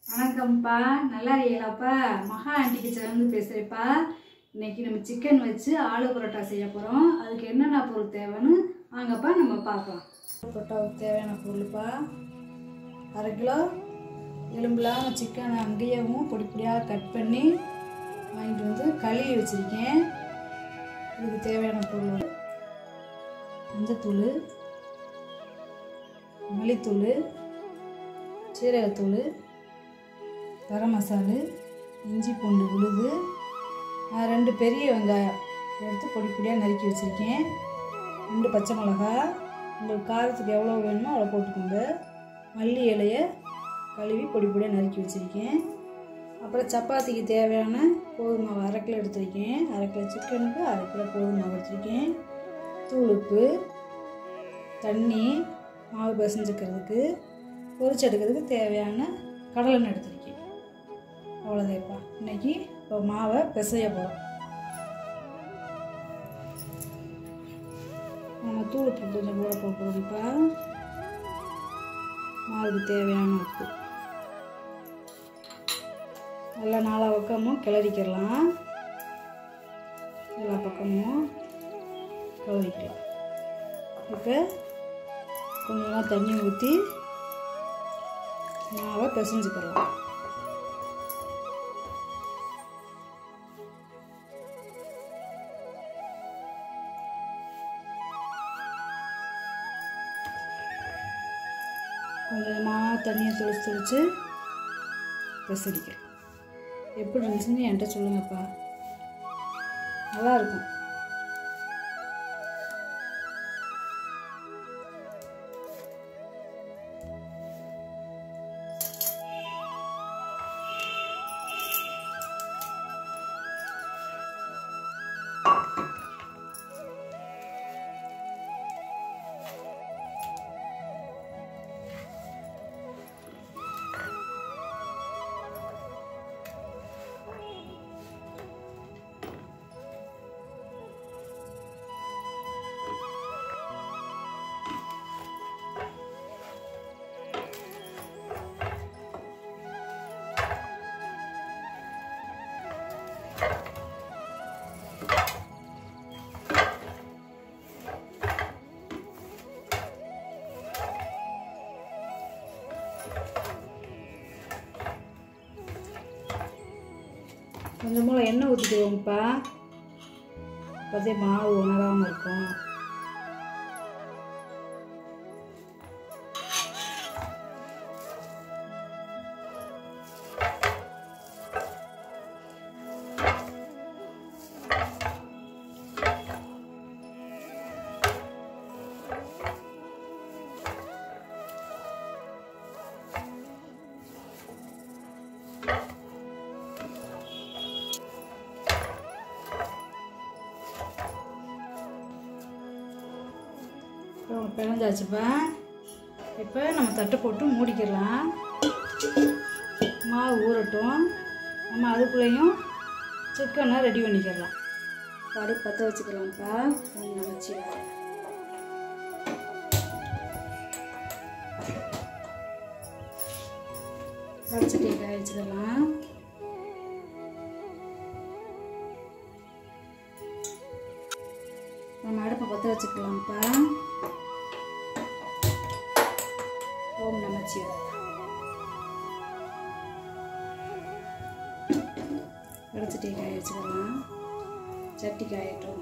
வணக்கம்ப்பா நல்லா இருக்கீங்களாப்பா மகா ஆண்டி கிச்சன்லேருந்து பேசுகிறேப்பா இன்னைக்கு நம்ம சிக்கன் வச்சு ஆலு பரோட்டா செய்ய போகிறோம் அதுக்கு என்னென்ன பொருள் தேவைன்னு வாங்கப்பா நம்ம பார்க்கலாம் பரோட்டாவுக்கு தேவையான பொருள்ப்பா அரை கிலோ எலும்புலாம் சிக்கன் அங்கேயும் பொடி பொடியாக கட் பண்ணி வாங்கிட்டு வந்து கழுவி வச்சுருக்கேன் இதுக்கு தேவையான பொருள் மஞ்சத்தூள் மல்லித்தூள் சீரகத்தூள் கரம் மசாலு இஞ்சி பூண்டு விழுது நான் ரெண்டு பெரிய வெங்காயம் எடுத்து பொடி பொடியாக நறுக்கி வச்சுருக்கேன் ரெண்டு பச்சை மிளகா உங்களுக்கு காரத்துக்கு எவ்வளோ வேணுமோ அவ்வளோ போட்டுக்கோங்க மல்லி இலையை கழுவி பொடி பொடியாக நறுக்கி வச்சுருக்கேன் அப்புறம் சப்பாத்திக்கு தேவையான கோதுமை மாவு அரை கிலோ எடுத்திருக்கேன் அரை கிலோ சிக்கனுக்கு அரை கிலோ கோதுமை மாவு எடுத்திருக்கேன் தூள் உப்பு தண்ணி மாவு பிசைஞ்சுக்கிறதுக்கு பொரிச்சு எடுக்கிறதுக்கு தேவையான கடலெண்ணெய் எடுத்திருக்கேன் அவ்வளோதேப்பா இன்னைக்கு இப்போ மாவை பிசைய போகிறோம் நம்ம தூள் உப்பு கொஞ்சம் கூட போட்டுருவோம்ப்பா மாவுக்கு தேவையான உப்பு நல்லா நாலா பக்கமும் கிளறிக்கிடலாம் எல்லா பக்கமும் கிளறிக்கலாம் இப்போ கொஞ்சமாக தண்ணி ஊற்றி மாவை பிசைஞ்சுக்கலாம் கொஞ்சமாக தண்ணியை தொளிச்சு தொளிச்சு பிசடிக்கிறேன் எப்படி இருந்துச்சுன்னு என்கிட்ட சொல்லுங்கப்பா நல்லா இருக்கும் கொஞ்சமாக எண்ணெய் ஊற்றிக்குவோங்கப்பா அப்போதே மாவு உணராமல் இருக்கும் அப்புறம் பிணைஞ்சாச்சுப்பா இப்போ நம்ம தட்டை போட்டு மூடிக்கிடலாம் மாவு ஊறட்டும் நம்ம அதுக்குள்ளேயும் சிக்கனை ரெடி பண்ணிக்கிடலாம் படு பற்ற வச்சுக்கலாம்ப்பா கொஞ்சம் வச்சு வடிச்சட்டி காய வச்சுக்கலாம் நம்ம அடுப்பை பற்ற வச்சுக்கலாம்ப்பா ஓம் நமச்சிவாய வடிச்சட்டி காய வச்சுக்கலாம் சட்டி காயட்டும்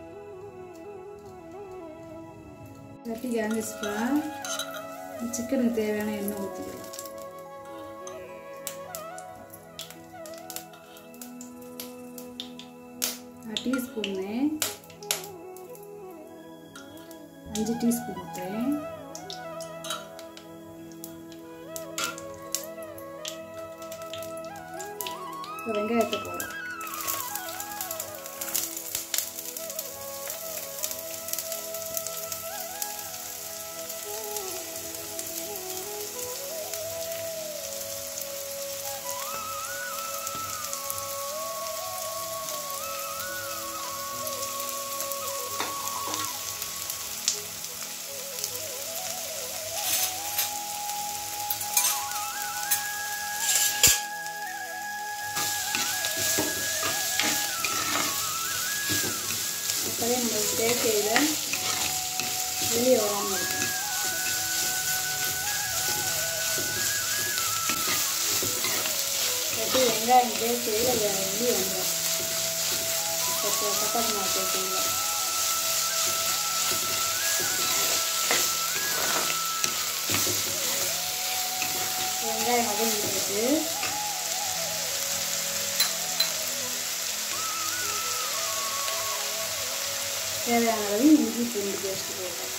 சட்டி காய்ஞ்சிச்சுப்பா சிக்கனுக்கு தேவையான எண்ணெய் ஊற்றிக்கலாம் டீஸ்பூன்னு அஞ்சு டீஸ்பூன் ஊற்றுறேன் இப்போ வெங்காயத்தை போடுறோம் அப்போதே நம்மளுக்கு தேக்கையில் வெளியே வராமல் இருக்கும் கட்டி வெங்காயம் தேக்கையில் வெளியே வந்துடும் பச்சை சப்பாத்தி மாவு தேக்கையில் வெங்காயம் வதங்கிட்டு தேவையான அளவு இஞ்சி பூண்டு பேஸ்ட் போடுறேன்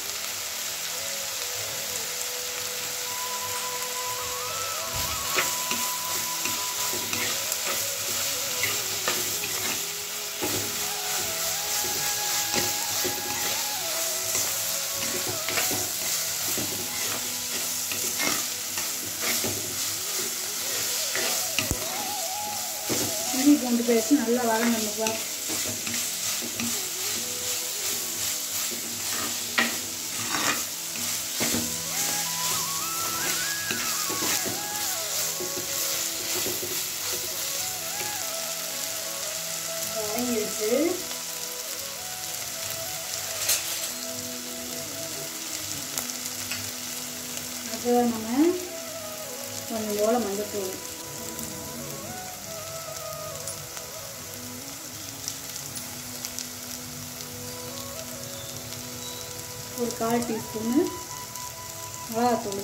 இஞ்சி பூண்டு பேஸ்ட் நல்லா வதங்கணுப்பா வதங்கிடுச்சு அப்புறம் நம்ம கொஞ்சம் போல மஞ்சத்தூள் ஒரு கால் டீஸ்பூனு மிளகாத்தூள்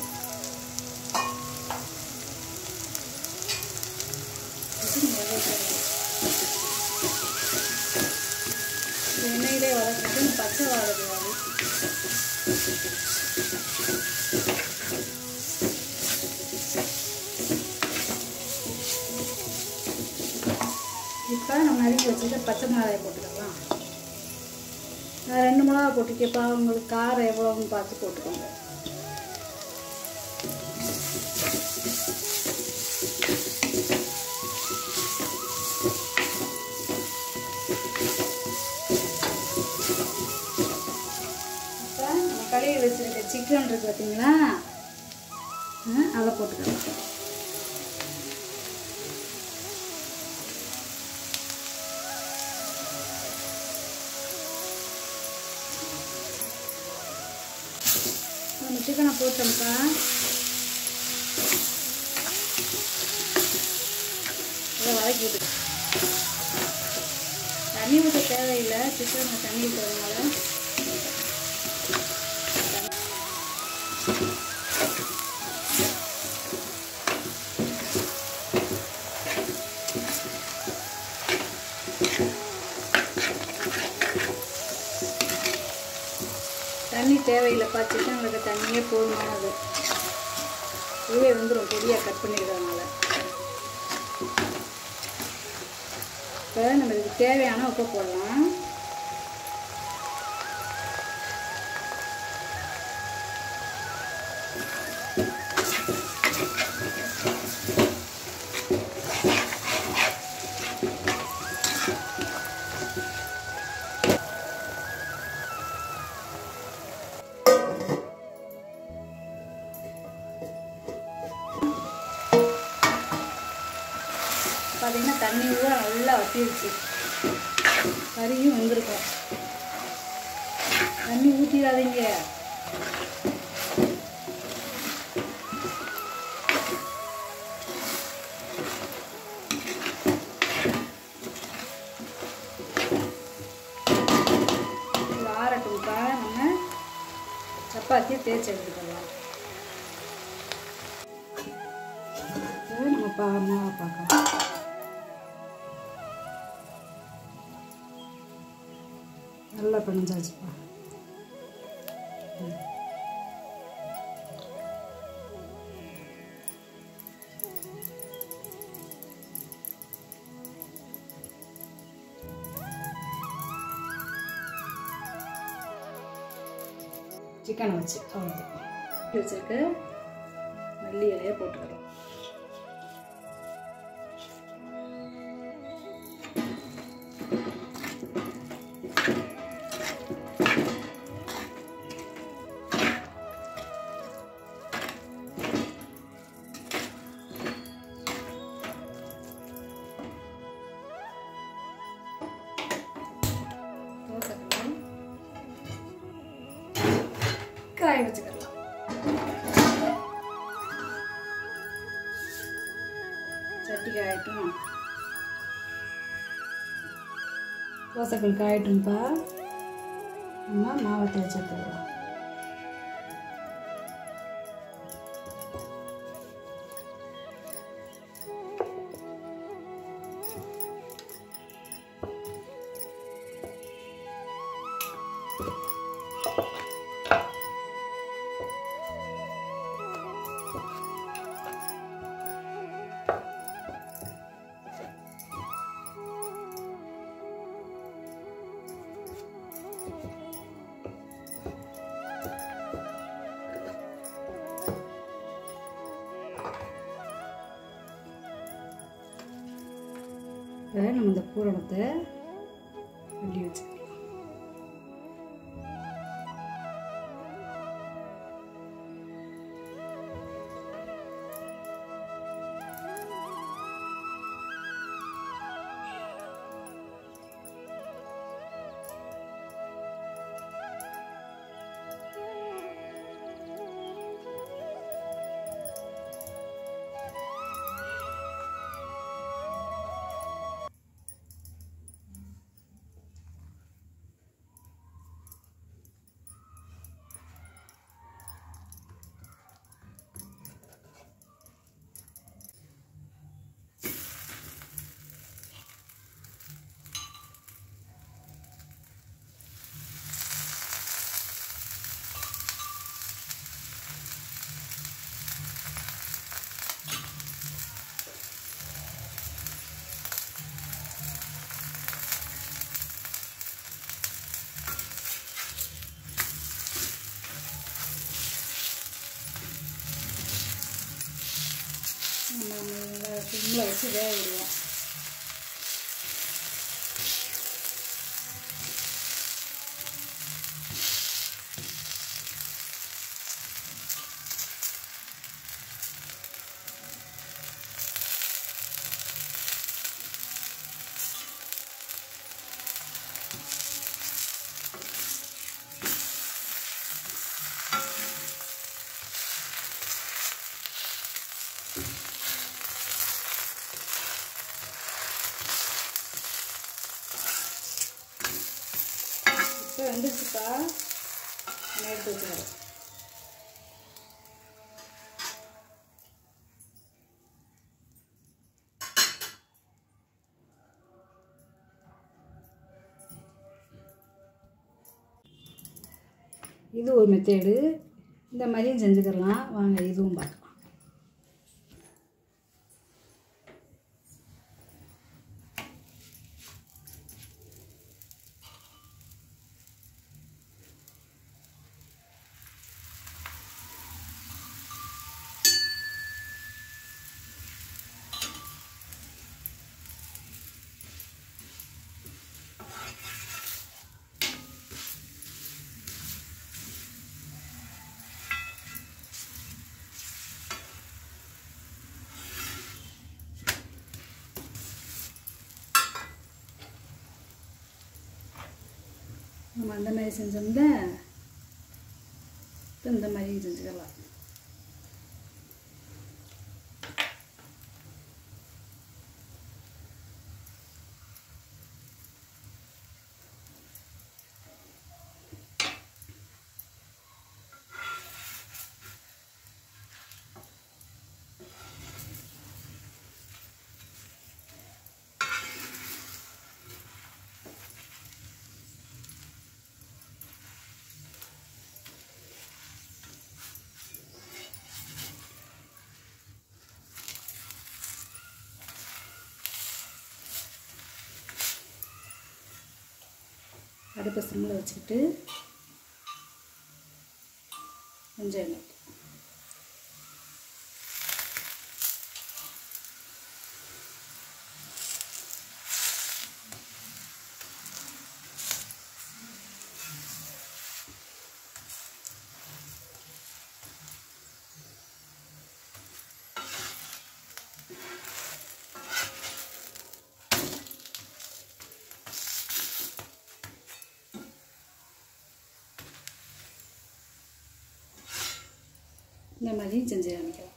இது மிளகாத்தூள். இது எண்ணெயிலே வதக்கிட்டு பச்சை வாழைக்கூடாது இப்போ நம்ம நறுக்கி வச்சுட்டு பச்சை மிளகாய் போட்டுக்கலாம் நான் ரெண்டு மிளகா போட்டுக்கப்பா உங்களுக்கு காரம் எவ்வளோன்னு பார்த்து போட்டுக்கோங்க இப்போ நம்ம கழுவி வச்சுருக்க சிக்கன் இருக்கு பார்த்தீங்களா ஆ, அதை போட்டுக்கலாம் நம்ம சிக்கனை போட்டோம்ப்பா அதை வதக்கி விட்டு தண்ணி ஊற்ற தேவையில்லை சிக்கன் தண்ணி ஊற்றுறதுனால தண்ணி தேவையில்லைப்பா சிக்கனில் இருக்க தண்ணியே போதுமானது இதுவே வந்துடும் பொடியாக கட் பண்ணிக்கிறதுனால இப்போ நம்ம இதுக்கு தேவையான உப்பு போடலாம் பார்த்தீங்கன்னா தண்ணி ஊற நல்லா வத்திருச்சு கறியும் வெந்திருக்கும் தண்ணி ஊற்றிடாதீங்க இது ஆறட்டும்ப்பா நம்ம சப்பாத்தியை தேய்ச்சி எடுத்துக்கலாம் இப்போ நம்ம பா மாவை பார்க்கலாம் நல்லா பிணைஞ்சாச்சுப்பா ம். சிக்கனை வச்சு அவ்வளோதான் வச்சுருக்கு மல்லி இலையை போட்டுக்கலாம் தோசைக்கல் காய வச்சுக்கலாம் சட்டி காயட்டும் தோசைக்கல் காயட்டும்ப்பா நம்ம மாவை தேய்ச்சி எடுத்துக்கலாம் இப்போ நம்ம இந்த பூரணத்தை அள்ளி வச்சுக்கலாம் நம்ம சிம்மில் வச்சு வேக விடுவோம் இப்போ வந்துருச்சுப்பா நான் எடுத்து வச்சுக்கிறேன் இது ஒரு மெத்தேடு இந்த மாதிரியும் செஞ்சுக்கிடலாம் வாங்க இதுவும் பார்க்கலாம் நம்ம அந்த மாதிரி செஞ்சோம்ல இப்போ இந்த மாதிரி செஞ்சுக்கலாம் அடுப்பை சிம்மில் வச்சுக்கிட்டு கொஞ்சம் எண்ணெய் இந்த மாதிரியும் செஞ்சு காமிக்கலாம்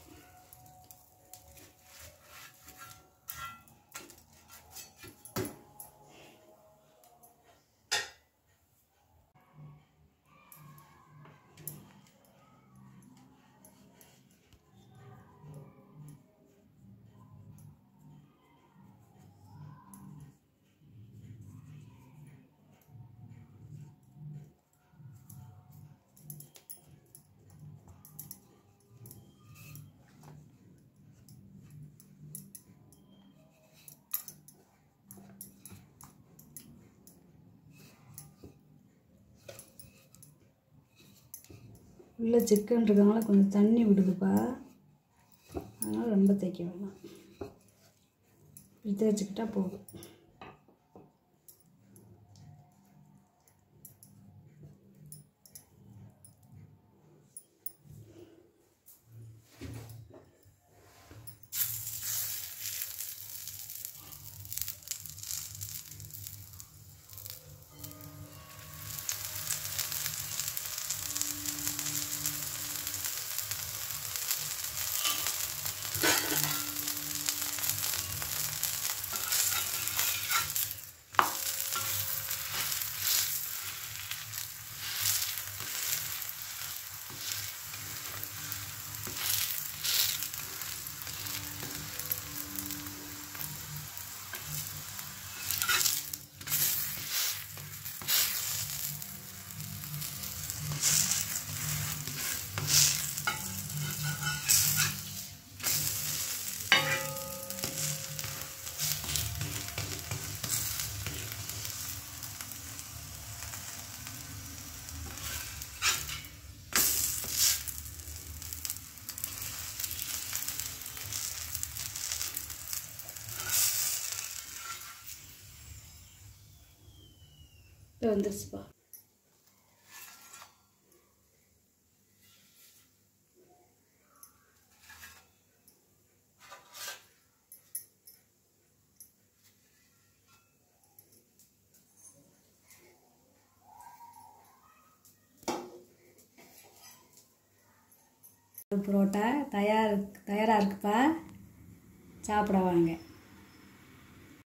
உள்ளே சிக்கன் இருக்கனால கொஞ்சம் தண்ணி விடுதுப்பா அதனால் ரொம்ப தைக்க வேணாம் இப்படி தேய்ச்சிக்கிட்டா போதும் இப்போ வந்துருச்சுப்பா புரோட்டா தயார் தயாராக இருக்குப்பா சாப்பிட வாங்க